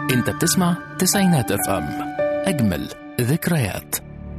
انت بتسمع تسعينات اف ام اجمل ذكريات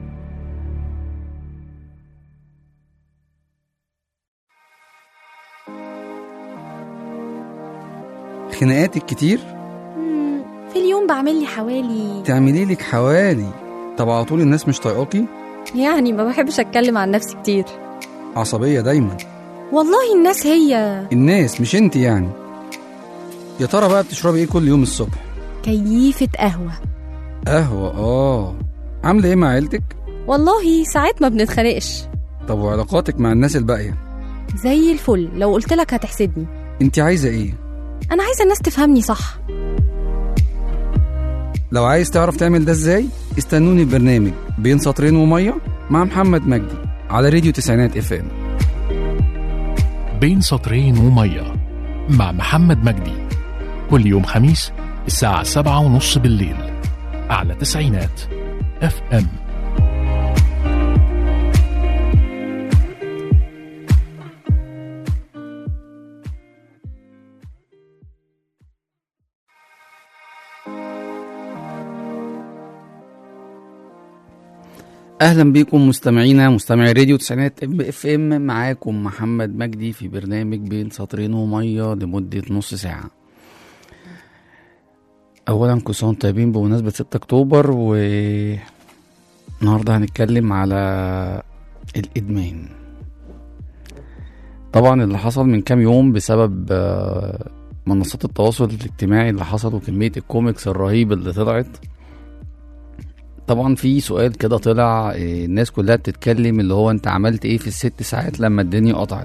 خناقاتك كتير مم، في اليوم بعمل لي حوالي تعملي لك حوالي طب على طول الناس مش طايقاكي يعني ما بحبش اتكلم عن نفسي كتير عصبية دايما والله الناس هي الناس مش انت يعني يا ترى بقى بتشربي ايه كل يوم الصبح كيفة قهوة قهوة اه عاملة ايه مع عيلتك والله ساعات ما بنتخانقش طب وعلاقاتك مع الناس الباقية زي الفل لو قلت لك هتحسدني انت عايزة ايه انا عايزة الناس تفهمني صح لو عايز تعرف تعمل ده ازاي استنوني في برنامج بين سطرين ومية مع محمد مجدي على راديو تسعينات اف ام بين سطرين ومية مع محمد مجدي كل يوم خميس الساعة سبعة ونص بالليل على تسعينات اف ام اهلا بيكم مستمعينا مستمعي راديو تسعينات ام اف ام معاكم محمد مجدي في برنامج بين سطرين وميه لمده نص ساعه اولا كل سنه وانتم طيبين بمناسبه 6 اكتوبر و النهارده هنتكلم على الادمان طبعا اللي حصل من كام يوم بسبب آه، منصات التواصل الاجتماعي اللي حصل وكميه الكوميكس الرهيبه اللي طلعت طبعا في سؤال كده طلع إيه، الناس كلها بتتكلم اللي هو انت عملت ايه في الست ساعات لما الدنيا قطعت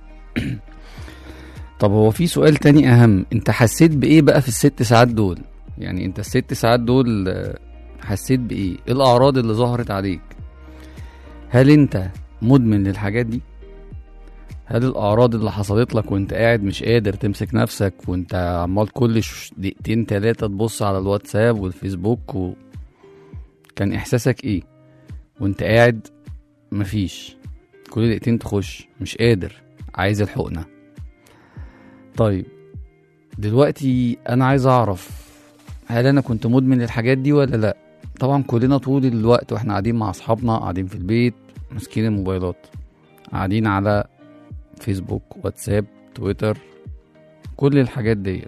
طب هو في سؤال تاني اهم انت حسيت بايه بقى في الست ساعات دول يعني انت الست ساعات دول آه، حسيت بايه ايه الاعراض اللي ظهرت عليك هل انت مدمن للحاجات دي هل الاعراض اللي حصلت لك وانت قاعد مش قادر تمسك نفسك وانت عمال كل ش- دقيقتين تلاتة تبص على الواتساب والفيسبوك و... كان احساسك ايه وانت قاعد مفيش كل دقيقتين تخش مش قادر عايز الحقنة طيب دلوقتي انا عايز اعرف هل انا كنت مدمن للحاجات دي ولا لا طبعا كلنا طول الوقت واحنا قاعدين مع اصحابنا قاعدين في البيت ماسكين الموبايلات قاعدين على فيسبوك واتساب تويتر كل الحاجات ديت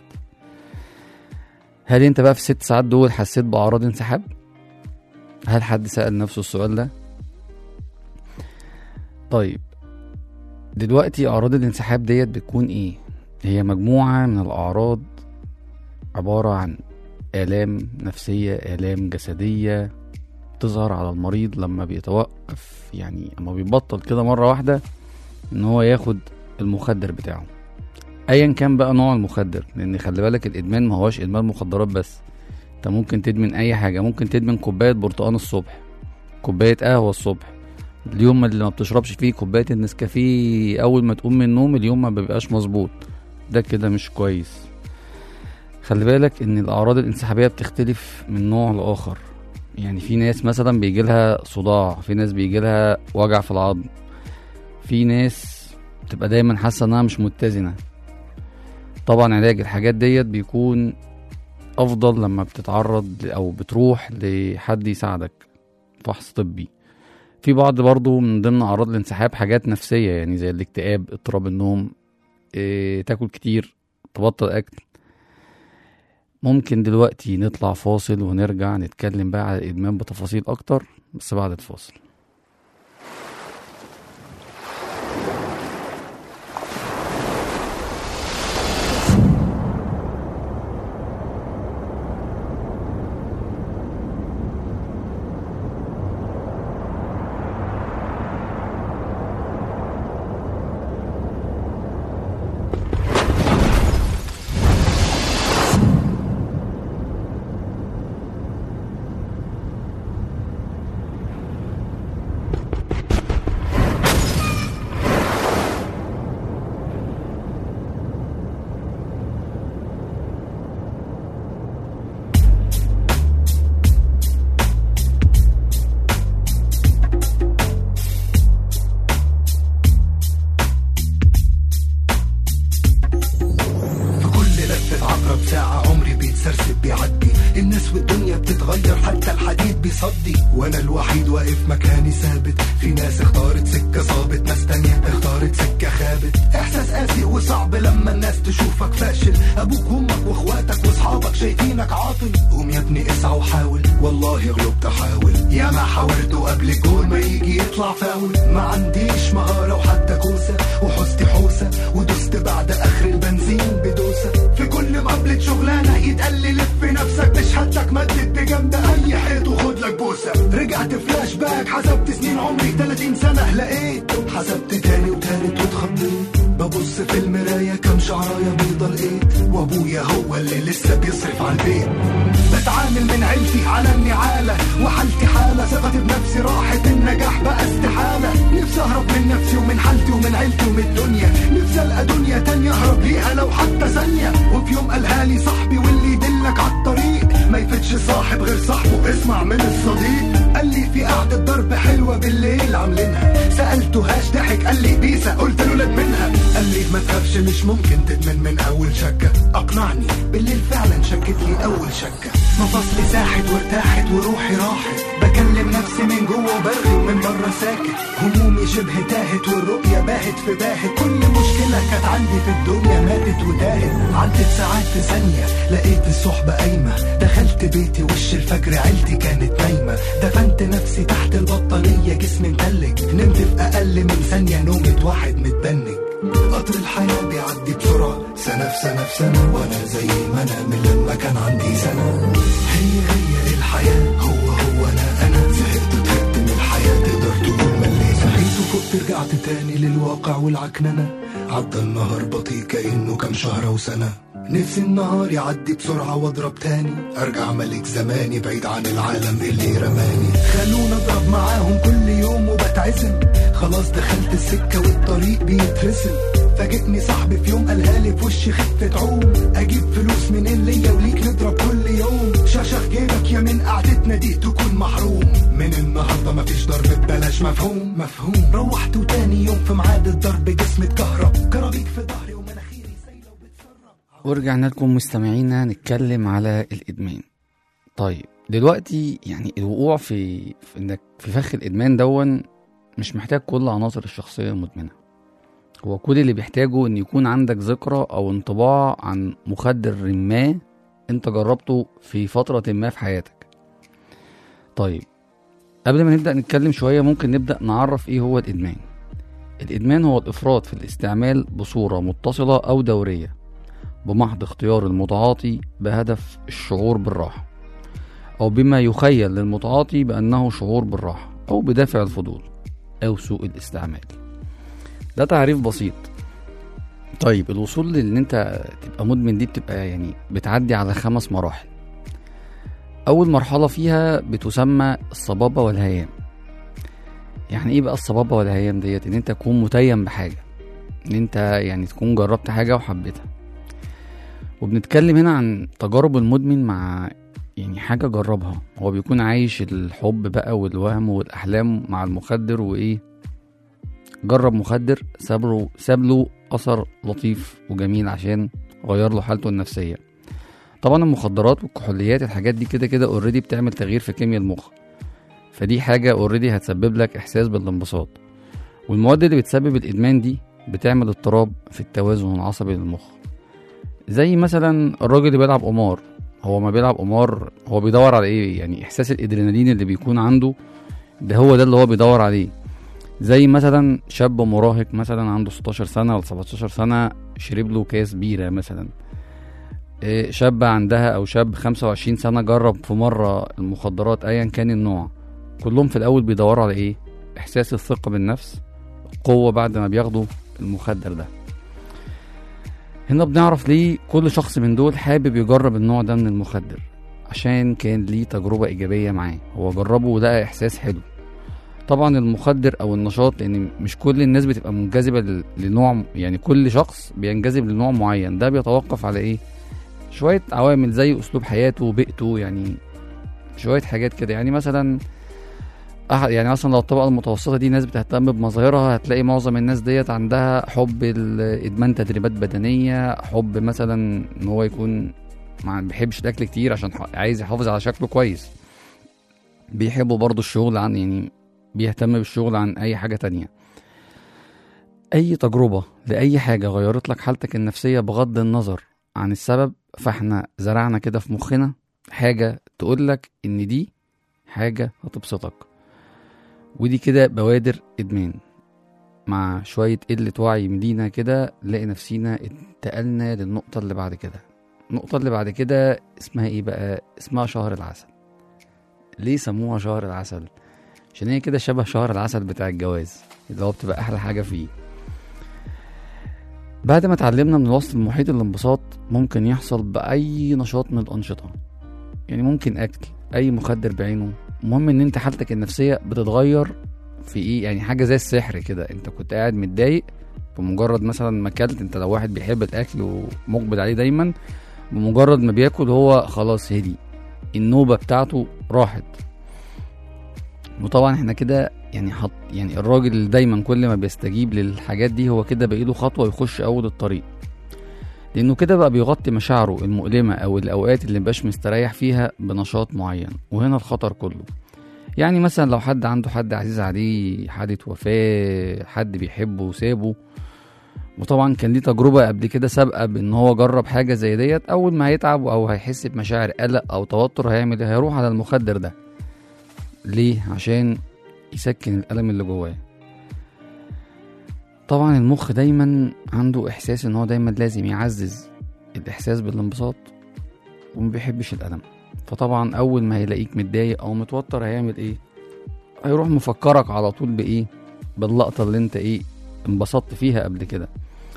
هل انت بقى في الست ساعات دول حسيت باعراض انسحاب هل حد سأل نفسه السؤال ده؟ طيب دلوقتي أعراض الانسحاب ديت بتكون إيه؟ هي مجموعة من الأعراض عبارة عن آلام نفسية آلام جسدية تظهر على المريض لما بيتوقف يعني لما بيبطل كده مرة واحدة إن هو ياخد المخدر بتاعه أيا كان بقى نوع المخدر لأن خلي بالك الإدمان ما هوش إدمان مخدرات بس انت ممكن تدمن اي حاجه ممكن تدمن كوبايه برتقان الصبح كوبايه قهوه الصبح اليوم اللي ما بتشربش فيه كوبايه النسكافيه اول ما تقوم من النوم اليوم ما بيبقاش مظبوط ده كده مش كويس خلي بالك ان الاعراض الانسحابيه بتختلف من نوع لاخر يعني في ناس مثلا بيجيلها صداع في ناس بيجيلها وجع في العظم في ناس بتبقى دايما حاسه انها مش متزنه طبعا علاج الحاجات ديت بيكون افضل لما بتتعرض ل- او بتروح لحد يساعدك فحص طبي في بعض برضو من ضمن اعراض الانسحاب حاجات نفسيه يعني زي الاكتئاب اضطراب النوم إيه، تاكل كتير تبطل اكل ممكن دلوقتي نطلع فاصل ونرجع نتكلم بقى على الادمان بتفاصيل اكتر بس بعد الفاصل بتحدث والدنيا بتتغير حتى الحديد بيصدي وانا الوحيد واقف مكاني ثابت في ناس اختارت سكة صابت ناس تانية اختارت سكة خابت احساس قاسي وصعب لما الناس تشوفك فاشل ابوك وامك واخواتك واصحابك شايفينك عاطل قوم يا ابني اسعى وحاول والله غلبت احاول يا ما حاولت قبل الجول ما يجي يطلع فاول ما عنديش مهارة وحتى كوسة وحزت حوسة ودست بعد اخر البنزين بدوسة في كل مقابلة شغلانة يتقال لي لف نفسك بشهادتك مدد بجنب اي حيط وخد لك بوسة رجعت فلاش باك حسبت سنين عمري 30 سنة لقيت حسبت تاني وتالت واتخضيت ببص في المراية كم شعراية بيضة لقيت وابويا هو اللي لسه بيصرف على البيت بتعامل من عيلتي على النعالة وحالتي حالة ثقتي بنفسي راحت النجاح بقى استحالة نفسي اهرب من نفسي ومن حالتي ومن عيلتي ومن الدنيا نفسي القى دنيا تانية اهرب ليها لو حتى ثانية وفي يوم قالها لي صاحبي واللي يدلك على الطريق ما يفتش صاحب غير صاحبه اسمع من الصديق قال لي في قعدة ضرب حلوة بالليل عاملينها سألته هاش ضحك قال لي بيسا قلت له ولد منها قال لي ما تخافش مش ممكن تدمن من اول شكة اقنعني بالليل فعلا شكت لي اول شكة مفاصلي ساحت وارتاحت وروحي راحت بكلم نفسي من جوه وبرغي ومن بره ساكت همومي شبه تاهت والرؤية باهت في باهت كل مشكلة كانت عندي في الدنيا ماتت وتاهت عدت ساعات في ثانية لقيت الصحبة قايمة دخلت بيتي وش الفجر عيلتي كانت نايمة دفنت نفسي تحت البطانية جسمي متلج نمت في أقل من ثانية نومة واحد متبنج قطر الحياة بيعدي بسرعة سنة في سنة في سنة وأنا زي ما أنا من لما كان عندي سنة هي هي الحياة هو هو أنا أنا زهقت وتعبت من الحياة تقدر تقول مليت صحيت وفقت رجعت تاني للواقع والعكننة عدى النهار بطيء كأنه كام شهر وسنة نفسي النهار يعدي بسرعة واضرب تاني ارجع ملك زماني بعيد عن العالم اللي رماني خلونا اضرب معاهم كل يوم وبتعزم خلاص دخلت السكة والطريق بيترسم فاجئني صاحبي في يوم قالها لي في وشي خفة عوم اجيب فلوس منين ليا وليك نضرب كل يوم شاشة في جيبك يا من قعدتنا دي تكون محروم من النهارده مفيش ضرب ببلاش مفهوم مفهوم روحت وتاني يوم في ميعاد الضرب جسمي اتكهرب كرابيك في ظهري ومناخيري سايله وبتسرب ورجعنا لكم مستمعينا نتكلم على الادمان طيب دلوقتي يعني الوقوع في, في انك في فخ الادمان دون مش محتاج كل عناصر الشخصيه المدمنه هو كل اللي بيحتاجه ان يكون عندك ذكرى او انطباع عن مخدر ما انت جربته في فتره ما في حياتك طيب قبل ما نبدا نتكلم شويه ممكن نبدا نعرف ايه هو الادمان الادمان هو الافراط في الاستعمال بصوره متصله او دوريه بمحض اختيار المتعاطي بهدف الشعور بالراحة أو بما يخيل للمتعاطي بأنه شعور بالراحة أو بدافع الفضول أو سوء الاستعمال ده تعريف بسيط طيب الوصول لان انت تبقى مدمن دي بتبقى يعني بتعدي على خمس مراحل اول مرحلة فيها بتسمى الصبابة والهيام يعني ايه بقى الصبابة والهيام ديت ان انت تكون متيم بحاجة ان انت يعني تكون جربت حاجة وحبيتها وبنتكلم هنا عن تجارب المدمن مع يعني حاجة جربها هو بيكون عايش الحب بقى والوهم والأحلام مع المخدر وإيه جرب مخدر ساب له ساب له أثر لطيف وجميل عشان غير له حالته النفسية طبعا المخدرات والكحوليات الحاجات دي كده كده اوريدي بتعمل تغيير في كيمياء المخ فدي حاجة اوريدي هتسبب لك إحساس بالانبساط والمواد اللي بتسبب الإدمان دي بتعمل اضطراب في التوازن العصبي للمخ زي مثلا الراجل اللي بيلعب قمار هو ما بيلعب قمار هو بيدور على ايه يعني احساس الادرينالين اللي بيكون عنده ده هو ده اللي هو بيدور عليه زي مثلا شاب مراهق مثلا عنده 16 سنة ولا 17 سنة شرب له كاس بيرة مثلا إيه شاب عندها او شاب 25 سنة جرب في مرة المخدرات ايا كان النوع كلهم في الاول بيدوروا على ايه احساس الثقة بالنفس قوة بعد ما بياخدوا المخدر ده هنا بنعرف ليه كل شخص من دول حابب يجرب النوع ده من المخدر عشان كان ليه تجربة إيجابية معاه هو جربه ولقى إحساس حلو طبعا المخدر أو النشاط لأن مش كل الناس بتبقى منجذبة ل- لنوع يعني كل شخص بينجذب لنوع معين ده بيتوقف على إيه شوية عوامل زي أسلوب حياته بيئته يعني شوية حاجات كده يعني مثلا أح- يعني مثلا لو الطبقة المتوسطة دي ناس بتهتم بمظاهرها هتلاقي معظم الناس ديت عندها حب ال- إدمان تدريبات بدنية حب مثلا إن هو يكون ما بيحبش الاكل كتير عشان ح- عايز يحافظ على شكله كويس بيحبوا برضو الشغل عن يعني بيهتم بالشغل عن اي حاجة تانية اي تجربة لاي حاجة غيرت لك حالتك النفسية بغض النظر عن السبب فاحنا زرعنا كده في مخنا حاجة تقول لك ان دي حاجة هتبسطك ودي كده بوادر ادمان مع شوية قلة وعي مدينا كده نلاقي نفسينا انتقلنا للنقطة اللي بعد كده النقطة اللي بعد كده اسمها ايه بقى اسمها شهر العسل ليه سموها شهر العسل عشان هي كده شبه شهر العسل بتاع الجواز اللي هو بتبقى احلى حاجة فيه بعد ما اتعلمنا من الوصف المحيط الانبساط ممكن يحصل بأي نشاط من الأنشطة يعني ممكن أكل أي مخدر بعينه المهم إن أنت حالتك النفسية بتتغير في إيه يعني حاجة زي السحر كده أنت كنت قاعد متضايق بمجرد مثلا ما أكلت أنت لو واحد بيحب الأكل ومقبل عليه دايما بمجرد ما بياكل هو خلاص هدي النوبة بتاعته راحت وطبعا احنا كده يعني حط يعني الراجل اللي دايما كل ما بيستجيب للحاجات دي هو كده باقيله خطوة يخش أول الطريق لأنه كده بقى بيغطي مشاعره المؤلمة أو الأوقات اللي مبقاش مستريح فيها بنشاط معين وهنا الخطر كله يعني مثلا لو حد عنده حد عزيز عليه حادث وفاة حد بيحبه وسابه وطبعا كان ليه تجربة قبل كده سابقة بإن هو جرب حاجة زي ديت أول ما هيتعب أو هيحس بمشاعر قلق أو توتر هيعمل إيه؟ هيروح على المخدر ده ليه؟ عشان يسكن الألم اللي جواه طبعا المخ دايما عنده إحساس إن هو دايما لازم يعزز الإحساس بالانبساط وما بيحبش الألم فطبعا أول ما هيلاقيك متضايق أو متوتر هيعمل إيه؟ هيروح مفكرك على طول بإيه؟ باللقطة اللي أنت إيه انبسطت فيها قبل كده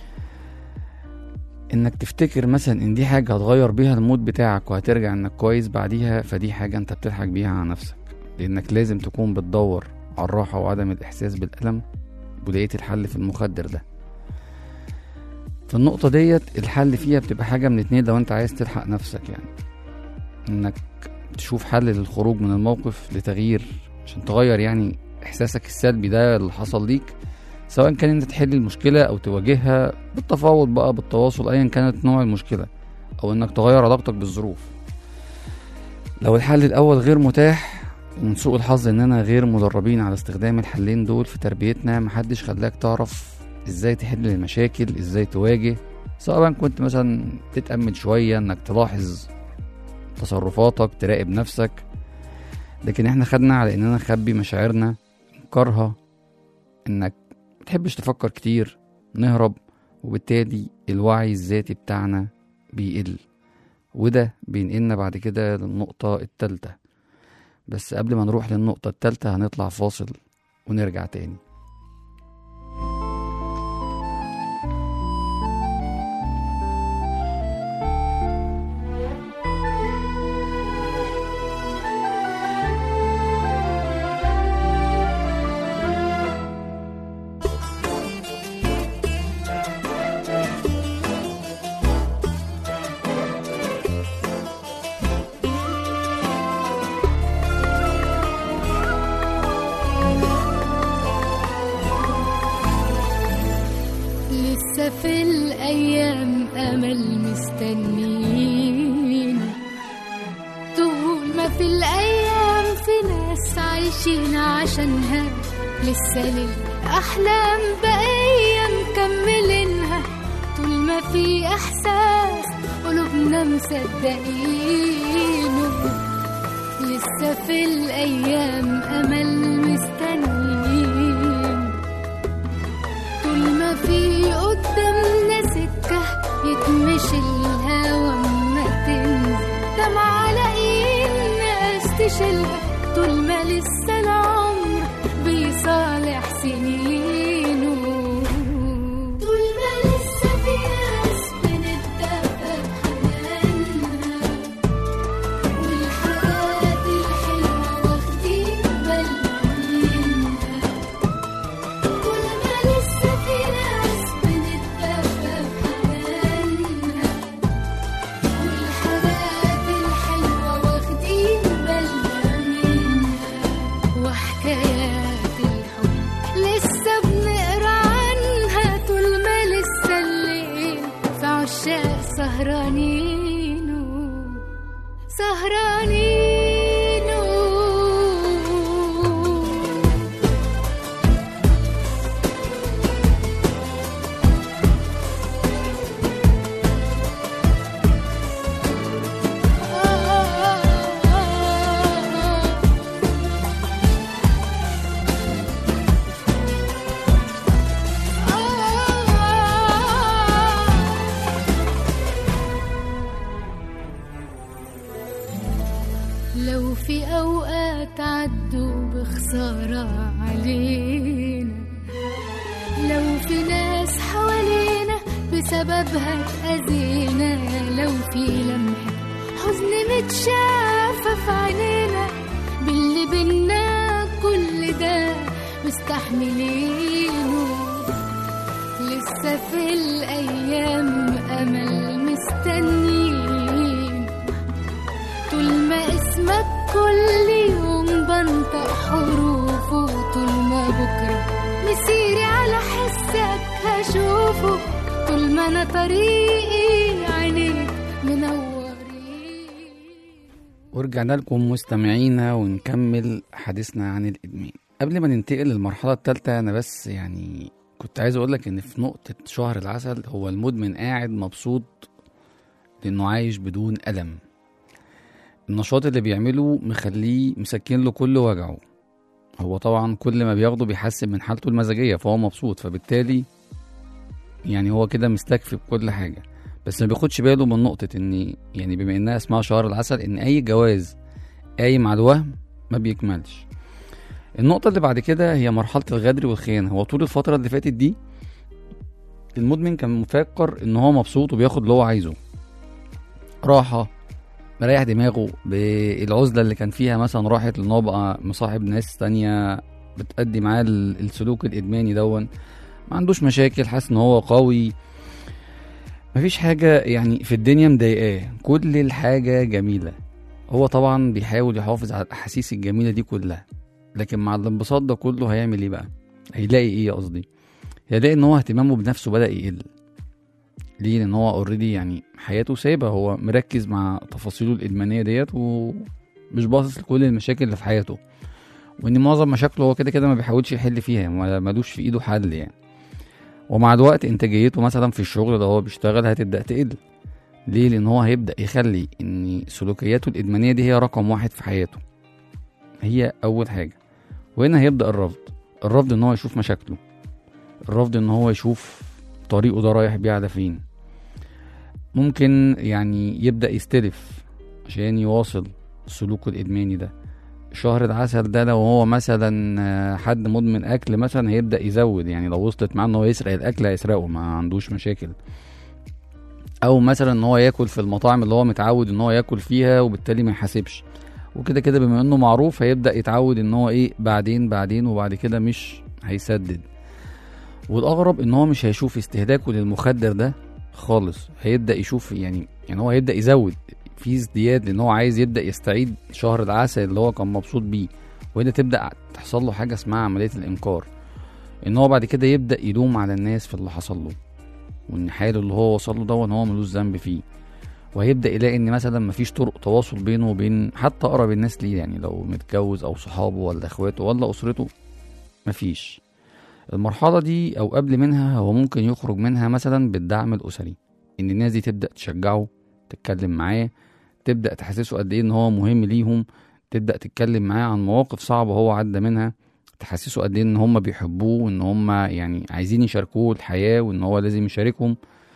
انك تفتكر مثلا ان دي حاجة هتغير بيها المود بتاعك وهترجع انك كويس بعديها فدي حاجة انت بتضحك بيها على نفسك لانك لازم تكون بتدور على الراحة وعدم الاحساس بالألم ولقيت الحل في المخدر ده في النقطة ديت الحل فيها بتبقى حاجة من اتنين لو انت عايز تلحق نفسك يعني انك تشوف حل للخروج من الموقف لتغيير عشان تغير يعني احساسك السلبي ده اللي حصل ليك سواء كان انت تحل المشكلة او تواجهها بالتفاوض بقى بالتواصل ايا كانت نوع المشكلة او انك تغير علاقتك بالظروف لو الحل الاول غير متاح ومن سوء الحظ اننا غير مدربين على استخدام الحلين دول في تربيتنا محدش خلاك تعرف ازاي تحل المشاكل ازاي تواجه سواء كنت مثلا تتأمل شوية انك تلاحظ تصرفاتك تراقب نفسك لكن احنا خدنا على اننا نخبي مشاعرنا نكرها انك متحبش تفكر كتير نهرب وبالتالي الوعي الذاتي بتاعنا بيقل وده بينقلنا بعد كده للنقطة التالتة بس قبل ما نروح للنقطة التالتة هنطلع فاصل ونرجع تاني لسه في الأيام أمل مستنين طول ما في الأيام في ناس عايشين عشانها لسه للأحلام بقية مكملينها طول ما في إحساس قلوبنا مصدقينه لسه في الأيام أمل مستنيين طول ما في قدامنا سكة يتمشي الهوا ما تنزل دمع على ايد ناس تشيلها طول ما لسه العمر بيصالح سنينه طول ما لسه في ناس بنتدفى بحنانها والحاجات الحلوة واخدين بالنا منها كل ما لسه في ناس بنتدفى بحنانها والحاجات الحلوة واخدين بالنا منها وحكايات الحب لسه بنقرا عنها طول ما لسه الليل في عشاق سهرانين سهرانين لو في أوقات عدوا بخسارة علينا لو في ناس حوالينا بسببها اتأذينا لو في لمحة حزن متشافة في عينينا باللي بينا كل ده مستحملينه لسه في الأيام أمل مستنيين طول ما اسمك كل يوم بنطق حروفه طول ما بكرة مسيري على حسك هشوفه طول ما أنا طريقي عينيك منورين ورجعنا لكم مستمعينا ونكمل حديثنا عن الإدمان قبل ما ننتقل للمرحلة الثالثة أنا بس يعني كنت عايز أقولك إن في نقطة شهر العسل هو المدمن قاعد مبسوط لأنه عايش بدون ألم النشاط اللي بيعمله مخليه مسكن له كل وجعه هو طبعا كل ما بياخده بيحسن من حالته المزاجية فهو مبسوط فبالتالي يعني هو كده مستكفي بكل حاجة بس ما بياخدش باله من نقطة ان يعني بما انها اسمها شهر العسل ان اي جواز قايم على الوهم ما بيكملش النقطة اللي بعد كده هي مرحلة الغدر والخيانة هو طول الفترة اللي فاتت دي المدمن كان مفكر ان هو مبسوط وبياخد اللي هو عايزه راحة مريح دماغه بالعزلة اللي كان فيها مثلا راحت لان هو بقى مصاحب ناس تانية بتأدي معاه ال- السلوك الإدماني دون ما عندوش مشاكل حاسس ان هو قوي مفيش حاجة يعني في الدنيا مضايقاه كل الحاجة جميلة هو طبعا بيحاول يحافظ على الأحاسيس الجميلة دي كلها لكن مع الانبساط ده كله هيعمل ايه بقى هيلاقي ايه قصدي هيلاقي ان هو اهتمامه بنفسه بدأ يقل ليه لان هو اوريدي يعني حياته سايبة هو مركز مع تفاصيله الإدمانية ديت ومش باصص لكل المشاكل اللي في حياته وان معظم مشاكله هو كده كده ما بيحاولش يحل فيها ما- ملوش في ايده حل يعني ومع الوقت انتاجيته مثلا في الشغل اللي هو بيشتغل هتبدا تقل ليه لان هو هيبدا يخلي ان سلوكياته الادمانيه دي هي رقم واحد في حياته هي اول حاجه وهنا هيبدا الرفض الرفض ان هو يشوف مشاكله الرفض ان هو يشوف طريقه ده رايح بيه على فين ممكن يعني يبدا يستلف عشان يواصل سلوكه الادماني ده شهر العسل ده لو هو مثلا آه، حد مدمن اكل مثلا هيبدا يزود يعني لو وصلت معاه ان هو يسرق الاكل هيسرقه ما عندوش مشاكل او مثلا ان هو ياكل في المطاعم اللي هو متعود ان هو ياكل فيها وبالتالي ما يحاسبش وكده كده بما انه معروف هيبدا يتعود ان هو ايه بعدين بعدين وبعد كده مش هيسدد والاغرب ان هو مش هيشوف استهلاكه للمخدر ده خالص هيبدا يشوف يعني يعني هو هيبدا يزود في ازدياد لان هو عايز يبدا يستعيد شهر العسل اللي هو كان مبسوط بيه وهنا تبدا تحصل له حاجه اسمها عمليه الانكار ان هو بعد كده يبدا يلوم على الناس في اللي حصل له وان حاله اللي هو وصل له ده وان هو ملوش ذنب فيه وهيبدا يلاقي ان مثلا مفيش طرق تواصل بينه وبين حتى اقرب الناس ليه يعني لو متجوز او صحابه ولا اخواته ولا اسرته مفيش المرحلة دي أو قبل منها هو ممكن يخرج منها مثلا بالدعم الأسري إن الناس دي تبدأ تشجعه تتكلم معاه تبدأ تحسسه قد إيه إن هو مهم ليهم تبدأ تتكلم معاه عن مواقف صعبة هو عدى منها تحسسه قد إيه إن هم بيحبوه وإن هم يعني عايزين يشاركوه الحياة وإن هو لازم يشاركهم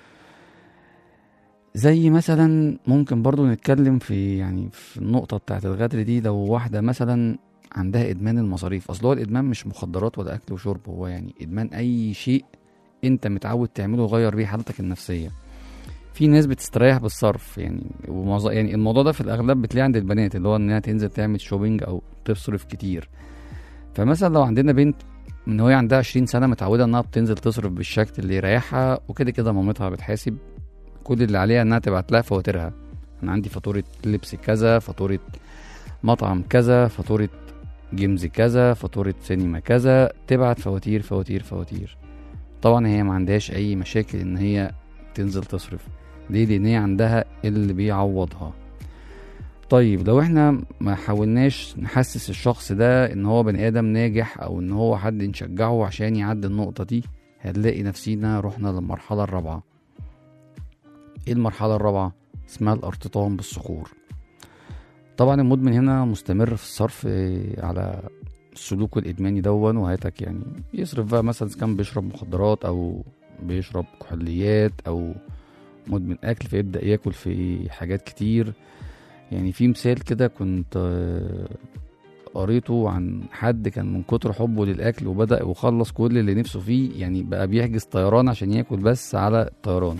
زي مثلا ممكن برضو نتكلم في يعني في النقطة بتاعت الغدر دي لو واحدة مثلا عندها إدمان المصاريف أصل هو الإدمان مش مخدرات ولا أكل وشرب هو يعني إدمان أي شيء أنت متعود تعمله وغير بيه حالتك النفسية في ناس بتستريح بالصرف يعني ومعظ- يعني الموضوع ده في الأغلب بتلاقيه عند البنات اللي هو إنها تنزل تعمل شوبينج أو تصرف كتير فمثلا لو عندنا بنت من وهي عندها 20 سنة متعودة إنها بتنزل تصرف بالشكل اللي يريحها وكده كده مامتها بتحاسب كل اللي عليها إنها تبعت لها فواتيرها أنا عندي فاتورة لبس كذا فاتورة مطعم كذا فاتورة جيمز كذا فاتورة سينما كذا تبعت فواتير فواتير فواتير طبعا هي ما عندهاش اي مشاكل ان هي تنزل تصرف ليه لان هي عندها اللي بيعوضها طيب لو احنا ما حاولناش نحسس الشخص ده ان هو بني ادم ناجح او ان هو حد نشجعه عشان يعدي النقطة دي هنلاقي نفسينا رحنا للمرحلة الرابعة ايه المرحلة الرابعة اسمها الارتطام بالصخور طبعا المدمن هنا مستمر في الصرف آه، على سلوكه الادماني دون وهاتك يعني يصرف بقى مثلا إذا كان بيشرب مخدرات او بيشرب كحوليات او مدمن اكل فيبدا ياكل في حاجات كتير يعني في مثال كده كنت آه، قريته عن حد كان من كتر حبه للاكل وبدا وخلص كل اللي نفسه فيه يعني بقى بيحجز طيران عشان ياكل بس على الطيران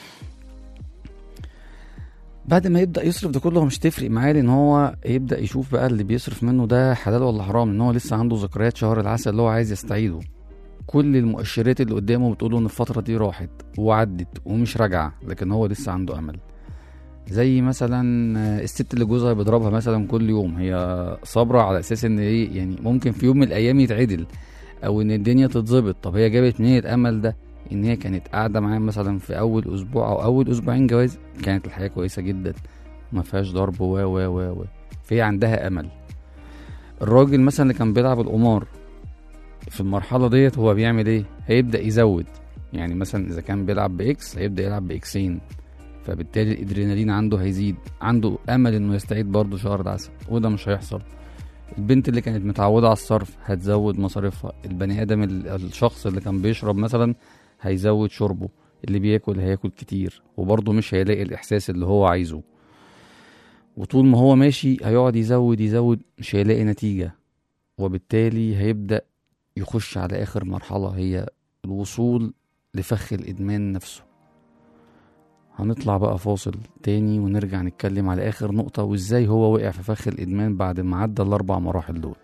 بعد ما يبدا يصرف ده كله مش تفرق معاه لان هو يبدا يشوف بقى اللي بيصرف منه ده حلال ولا حرام ان هو لسه عنده ذكريات شهر العسل اللي هو عايز يستعيده كل المؤشرات اللي قدامه بتقوله ان الفتره دي راحت وعدت ومش راجعه لكن هو لسه عنده امل زي مثلا الست اللي جوزها بيضربها مثلا كل يوم هي صابره على اساس ان ايه يعني ممكن في يوم من الايام يتعدل او ان الدنيا تتظبط طب هي جابت منين الامل ده ان هي كانت قاعده معاه مثلا في اول اسبوع او اول اسبوعين جواز كانت الحياه كويسه جدا ما فيهاش ضرب و و و و فهي عندها امل الراجل مثلا اللي كان بيلعب القمار في المرحله ديت هو بيعمل ايه هيبدا يزود يعني مثلا اذا كان بيلعب باكس هيبدا يلعب باكسين فبالتالي الادرينالين عنده هيزيد عنده امل انه يستعيد برضه شهر العسل وده مش هيحصل البنت اللي كانت متعوده على الصرف هتزود مصاريفها البني ادم ال- الشخص اللي كان بيشرب مثلا هيزود شربه اللي بياكل هياكل كتير وبرضه مش هيلاقي الاحساس اللي هو عايزه وطول ما هو ماشي هيقعد يزود يزود مش هيلاقي نتيجة وبالتالي هيبدأ يخش على آخر مرحلة هي الوصول لفخ الإدمان نفسه هنطلع بقى فاصل تاني ونرجع نتكلم على آخر نقطة وإزاي هو وقع في فخ الإدمان بعد ما عدى الأربع مراحل دول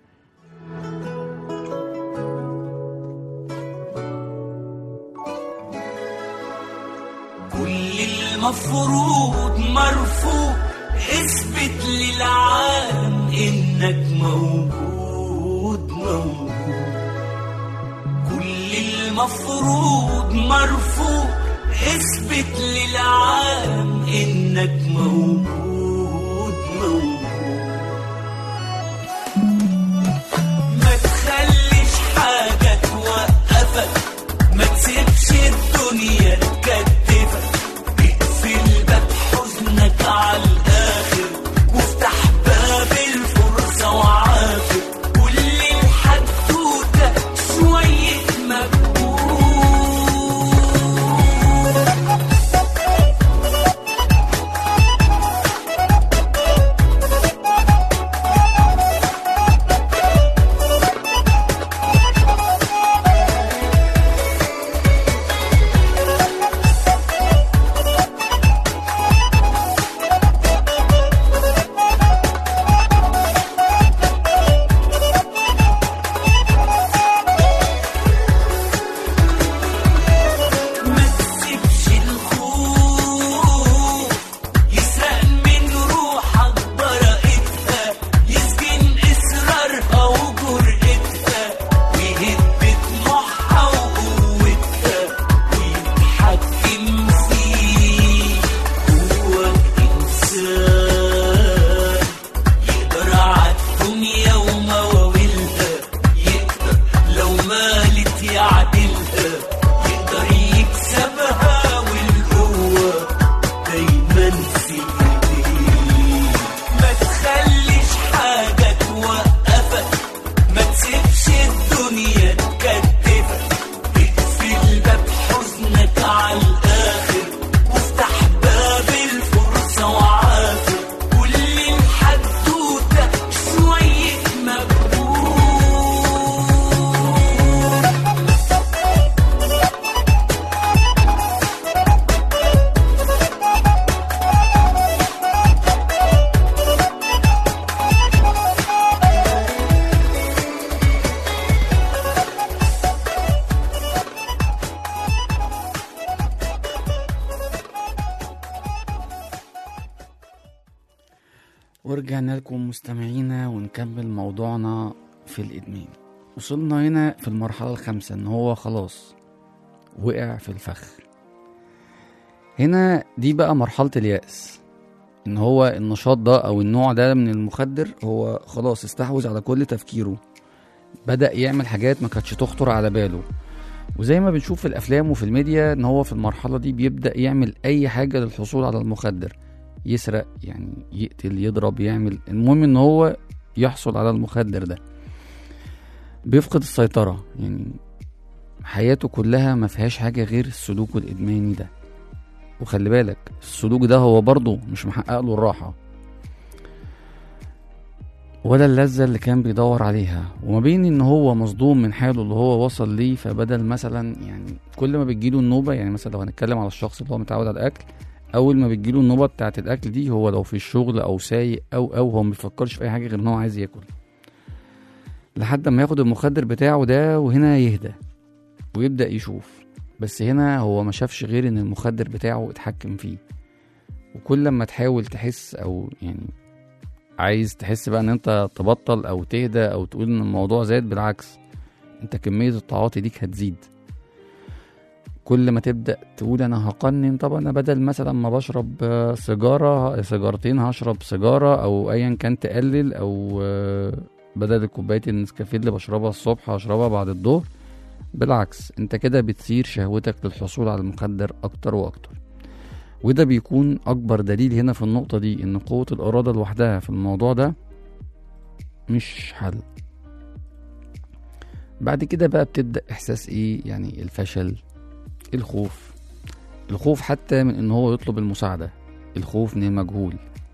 كل المفروض مرفوض اثبت للعالم انك موجود موجود كل المفروض مرفوض اثبت للعالم انك موجود موجود ما تخليش حاجة توقفك ما تسيبش الدنيا تكتفك اقفل باب حزنك على الآخر وافتح باب الفرصة وعافر كل الحدوتة شوية مجهود ما تسيبش الخوف يسرق من روحك براءتها يسجن إصرارها وجرأتها ويهد طموحها وقوتها ويتحكم فيك جواك إنسان يقدر عالدنيا ومواويلها يقدر لو مالت يعدلها يقدر يكسبها والقوة دايما في ايديه ما تخليش حاجة توقفك ما تسيبش الدنيا تكتفك اقفل باب حزنك على الآخر وافتح باب الفرصة وعافر كل الحدوتة شوية مجهود ورجعنا لكم مستمعينا ونكمل موضوعنا في الإدمان وصلنا هنا في المرحلة الخامسة إن هو خلاص وقع في الفخ هنا دي بقى مرحلة اليأس ان هو النشاط ده او النوع ده من المخدر هو خلاص استحوذ على كل تفكيره بدأ يعمل حاجات ما كانتش تخطر على باله وزي ما بنشوف في الافلام وفي الميديا ان هو في المرحله دي بيبدا يعمل اي حاجه للحصول على المخدر يسرق يعني يقتل يضرب يعمل المهم ان هو يحصل على المخدر ده بيفقد السيطره يعني حياته كلها ما فيهاش حاجه غير السلوك الادماني ده وخلي بالك السلوك ده هو برضه مش محقق له الراحه ولا اللذة اللي كان بيدور عليها وما بين ان هو مصدوم من حاله اللي هو وصل ليه فبدل مثلا يعني كل ما بتجيله النوبة يعني مثلا لو هنتكلم على الشخص اللي هو متعود على الاكل اول ما بتجيله النوبة بتاعت الاكل دي هو لو في الشغل او سايق او او هو ما بيفكرش في اي حاجة غير ان هو عايز ياكل لحد ما ياخد المخدر بتاعه ده وهنا يهدى ويبدأ يشوف بس هنا هو ما شافش غير ان المخدر بتاعه اتحكم فيه وكل لما تحاول تحس او يعني عايز تحس بقى ان انت تبطل او تهدى او تقول ان الموضوع زاد بالعكس انت كمية التعاطي ديك هتزيد كل ما تبدأ تقول انا هقنن طب انا بدل مثلا ما بشرب آه، سيجارة سيجارتين هشرب سيجارة او ايا كان تقلل او آه، بدل كوباية النسكافيه اللي بشربها الصبح هشربها بعد الظهر بالعكس انت كده بتثير شهوتك للحصول على المخدر اكتر واكتر وده بيكون اكبر دليل هنا في النقطة دي ان قوة الارادة لوحدها في الموضوع ده مش حل بعد كده بقى بتبدأ احساس ايه يعني الفشل الخوف الخوف حتى من ان هو يطلب المساعدة الخوف من المجهول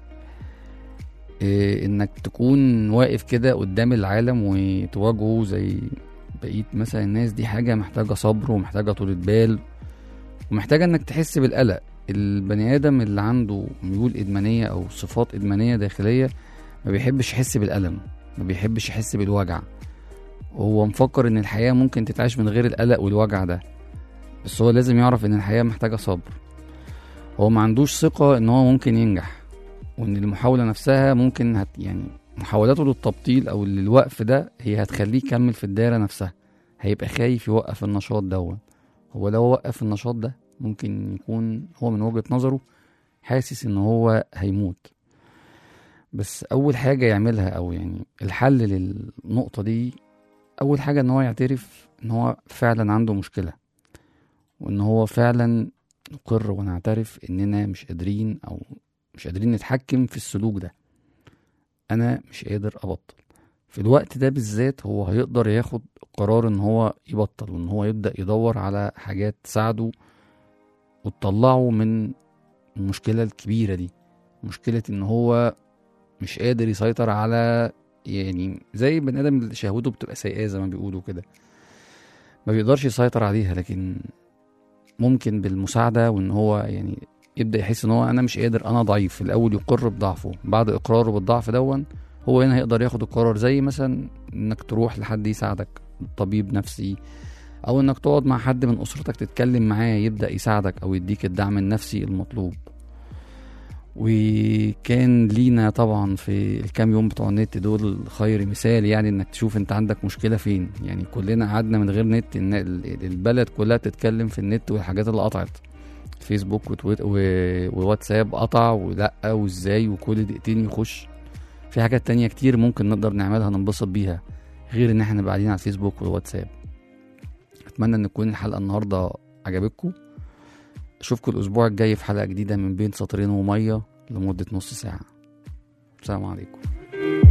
إيه انك تكون واقف كده قدام العالم وتواجهه زي بقية مثلا الناس دي حاجة محتاجة صبر ومحتاجة طولة بال ومحتاجة انك تحس بالقلق البني ادم اللي عنده ميول ادمانيه او صفات ادمانيه داخليه ما بيحبش يحس بالالم ما بيحبش يحس بالوجع هو مفكر ان الحياه ممكن تتعاش من غير القلق والوجع ده بس هو لازم يعرف ان الحياه محتاجه صبر هو ما عندوش ثقه ان هو ممكن ينجح وان المحاوله نفسها ممكن هت يعني محاولاته للتبطيل او للوقف ده هي هتخليه يكمل في الدايره نفسها هيبقى خايف يوقف النشاط دون هو لو وقف النشاط ده ممكن يكون هو من وجهة نظره حاسس ان هو هيموت بس اول حاجة يعملها او يعني الحل للنقطة دي اول حاجة ان هو يعترف ان هو فعلا عنده مشكلة وان هو فعلا نقر ونعترف اننا مش قادرين او مش قادرين نتحكم في السلوك ده انا مش قادر ابطل في الوقت ده بالذات هو هيقدر ياخد قرار ان هو يبطل وان هو يبدأ يدور على حاجات تساعده وتطلعه من المشكلة الكبيرة دي مشكلة ان هو مش قادر يسيطر على يعني زي بني ادم اللي شهوته بتبقى سيئة زي ما بيقولوا كده ما بيقدرش يسيطر عليها لكن ممكن بالمساعدة وان هو يعني يبدأ يحس ان هو انا مش قادر انا ضعيف في الاول يقر بضعفه بعد اقراره بالضعف دون هو هنا هيقدر ياخد القرار زي مثلا انك تروح لحد يساعدك طبيب نفسي او انك تقعد مع حد من اسرتك تتكلم معاه يبدا يساعدك او يديك الدعم النفسي المطلوب وكان لينا طبعا في الكام يوم بتوع النت دول خير مثال يعني انك تشوف انت عندك مشكله فين يعني كلنا قعدنا من غير نت إن ال- البلد كلها بتتكلم في النت والحاجات اللي قطعت فيسبوك وتويت و- وواتساب قطع ولا وازاي وكل دقيقتين يخش في حاجات تانية كتير ممكن نقدر نعملها ننبسط بيها غير ان احنا نبقى قاعدين على الفيسبوك والواتساب اتمنى ان تكون الحلقه النهارده عجبتكم اشوفكم الاسبوع الجاي في حلقه جديده من بين سطرين وميه لمده نص ساعه السلام عليكم